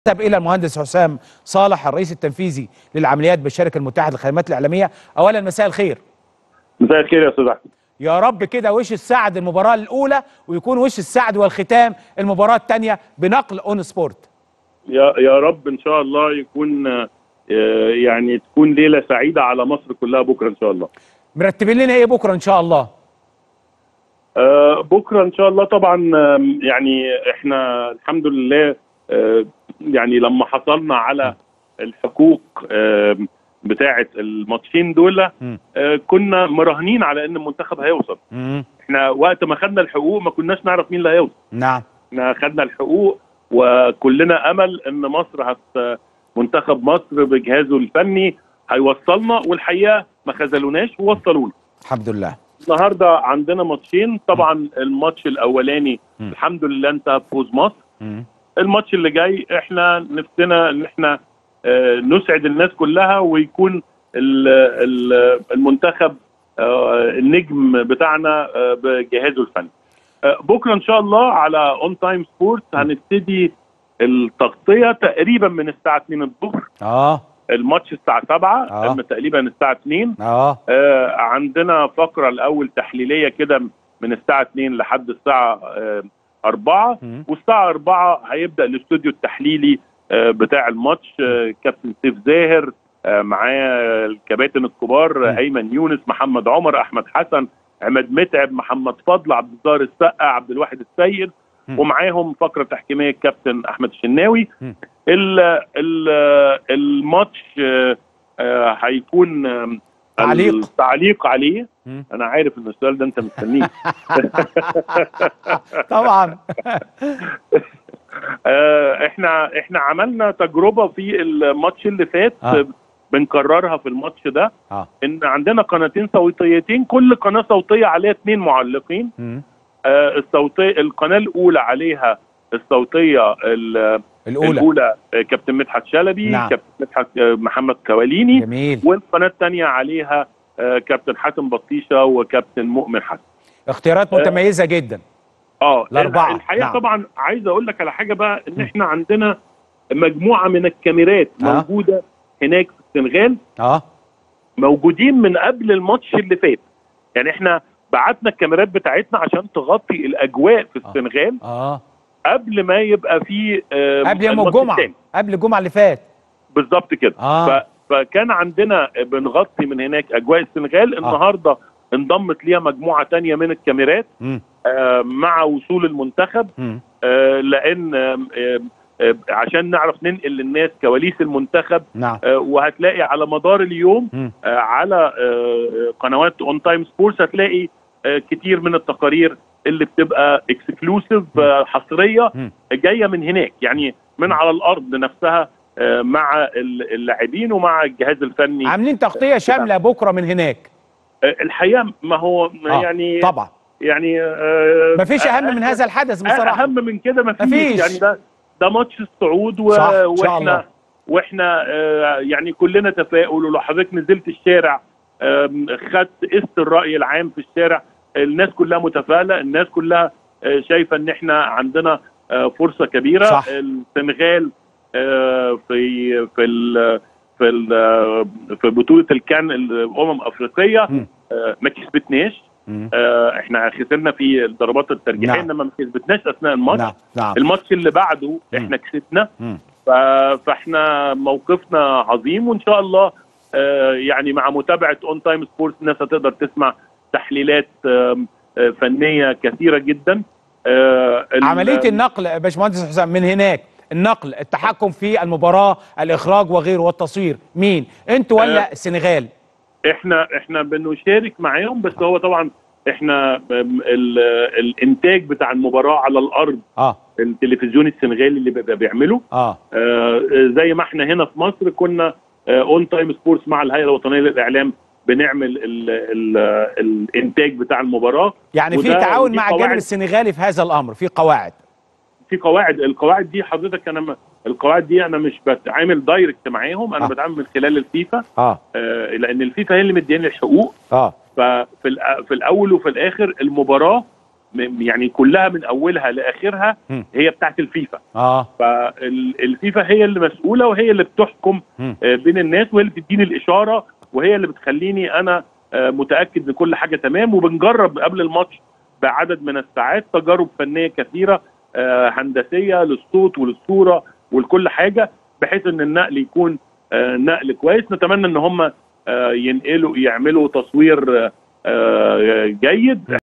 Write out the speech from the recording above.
ذهب الى المهندس حسام صالح الرئيس التنفيذي للعمليات بالشركه المتحده للخدمات الاعلاميه اولا مساء الخير مساء الخير يا استاذ احمد يا رب كده وش السعد المباراه الاولى ويكون وش السعد والختام المباراه الثانيه بنقل اون سبورت يا يا رب ان شاء الله يكون آه، يعني تكون ليله سعيده على مصر كلها بكره ان شاء الله مرتبين لنا ايه بكره ان شاء الله آه، بكره ان شاء الله طبعا آم، يعني احنا الحمد لله آه، يعني لما حصلنا على الحقوق آم، بتاعه الماتشين دول مم. آه، كنا مراهنين على ان المنتخب هيوصل مم. احنا وقت ما خدنا الحقوق ما كناش نعرف مين اللي هيوصل نعم احنا خدنا الحقوق وكلنا امل ان مصر هت منتخب مصر بجهازه الفني هيوصلنا والحقيقه ما خذلوناش ووصلونا الحمد لله النهارده عندنا ماتشين طبعا الماتش الاولاني م. الحمد لله انتهى بفوز مصر مم. الماتش اللي جاي احنا نفسنا ان احنا آه، نسعد الناس كلها ويكون ال- ال- المنتخب آه، النجم بتاعنا آه، بجهازه الفني آه، بكره ان شاء الله على اون تايم سبورت هنبتدي التغطيه تقريبا من الساعه 2 الظهر اه الماتش الساعه 7 آه. أما تقريبا الساعه 2 اه آه، عندنا فقره الاول تحليليه كده من الساعه 2 لحد الساعه آه، 4 مم. والساعه 4 هيبدا الاستوديو التحليلي آه، بتاع الماتش آه، كابتن سيف زاهر آه، معاه الكباتن الكبار مم. آه، ايمن يونس محمد عمر احمد حسن عماد متعب محمد فضل عبد الظاهر السقا عبد الواحد السيد مم. ومعاهم فقره تحكيميه الكابتن احمد الشناوي مم. ال ال الماتش آه، آه، هيكون آم، تعليق. التعليق عليه مم. انا عارف ان السؤال ده انت مستنيه طبعا آه، احنا احنا عملنا تجربه في الماتش اللي فات آه. آه. بنكررها في الماتش ده اه ان عندنا قناتين صوتيتين كل قناه صوتيه عليها اثنين معلقين مم. آه الصوتيه القناه الاولى عليها الصوتيه ال- الاولى الاولى آه، كابتن مدحت شلبي نعم. كابتن مدحت آه، محمد كواليني جميل والقناه الثانيه عليها آه، كابتن حاتم بطيشه وكابتن مؤمن حسن اختيارات متميزه جدا اه الأربعة. الحقيقه نعم. طبعا عايز اقول لك على حاجه بقى ان احنا عندنا مجموعه من الكاميرات آه. موجوده هناك في السنغال اه موجودين من قبل الماتش اللي فات يعني احنا بعتنا الكاميرات بتاعتنا عشان تغطي الاجواء في آه. السنغال اه قبل ما يبقى في آه، قبل يوم الماتش الجمعه التاني. قبل الجمعه اللي فات بالظبط كده آه. ف... فكان عندنا بنغطي من هناك اجواء السنغال النهارده انضمت ليها مجموعه تانية من الكاميرات مم. آه، مع وصول المنتخب مم. آه، لان آم، آم، آم، عشان نعرف ننقل للناس كواليس المنتخب نعم آه، وهتلاقي على مدار اليوم مم. آه، على آه، قنوات اون تايم سبورتس هتلاقي آه، كتير من التقارير اللي بتبقى اكسكلوسيف حصريه مم. جايه من هناك يعني من على الارض نفسها آه، مع ال- اللاعبين ومع الجهاز الفني عاملين تغطيه شامله بكره من هناك آه، الحقيقه ما هو آه. يعني طبعا يعني آه، مفيش اهم من آه، هذا الحدث بصراحه اهم من كده مفيش, مفيش. يعني ده ده ماتش الصعود و... صح، إن شاء الله. واحنا واحنا آه يعني كلنا تفاؤل ولو حضرتك نزلت الشارع آم، خدت قست الراي العام في الشارع الناس كلها متفائله الناس كلها آه شايفه ان احنا عندنا آه فرصه كبيره صح. السنغال آه في في ال في ال في بطوله الكان الامم الافريقيه مم. آه ما كسبتناش مم. آه احنا خسرنا في الضربات الترجيحيه نعم. انما ما كسبتناش اثناء الماتش نعم نعم الماتش اللي بعده احنا كسبنا مم. ف- فاحنا موقفنا عظيم وان شاء الله آه، يعني مع متابعه اون تايم سبورتس الناس هتقدر تسمع تحليلات آم، آه، فنيه كثيره جدا آه، ال- عمليه النقل يا باشمهندس حسام من هناك النقل التحكم في المباراه الاخراج وغيره والتصوير مين انتوا ولا آه. السنغال احنا احنا بنشارك معاهم بس هو طبعا احنا آم، ال- الانتاج بتاع المباراه على الارض اه التلفزيون السنغالي اللي بيبقى بيعمله اه آه، زي ما احنا هنا في مصر كنا اون تايم سبورتس مع الهيئه الوطنيه للاعلام بنعمل ال ال الانتاج بتاع المباراه يعني في وده- تعاون ودي مع الجانب قواعد- السنغالي في هذا الامر في قواعد في قواعد القواعد دي حضرتك انا م- القواعد دي انا مش بتعامل دايركت معاهم انا آه. بتعامل من خلال الفيفا اه آه، لان الفيفا هي اللي مدياني الحقوق اه ففي الأ- في الاول وفي الاخر المباراه م- يعني كلها من اولها لاخرها مم. هي بتاعت الفيفا اه فالفيفا هي اللي مسؤوله وهي اللي بتحكم مم. آه، بين الناس وهي اللي بتديني الاشاره وهي اللي بتخليني انا آه، متاكد ان كل حاجه تمام وبنجرب قبل الماتش بعدد من الساعات تجارب فنيه كثيره آه، هندسيه للصوت وللصوره ولكل حاجه بحيث ان النقل يكون آه، نقل كويس نتمنى ان هم آه، ينقلوا يعملوا تصوير آه، آه، جيد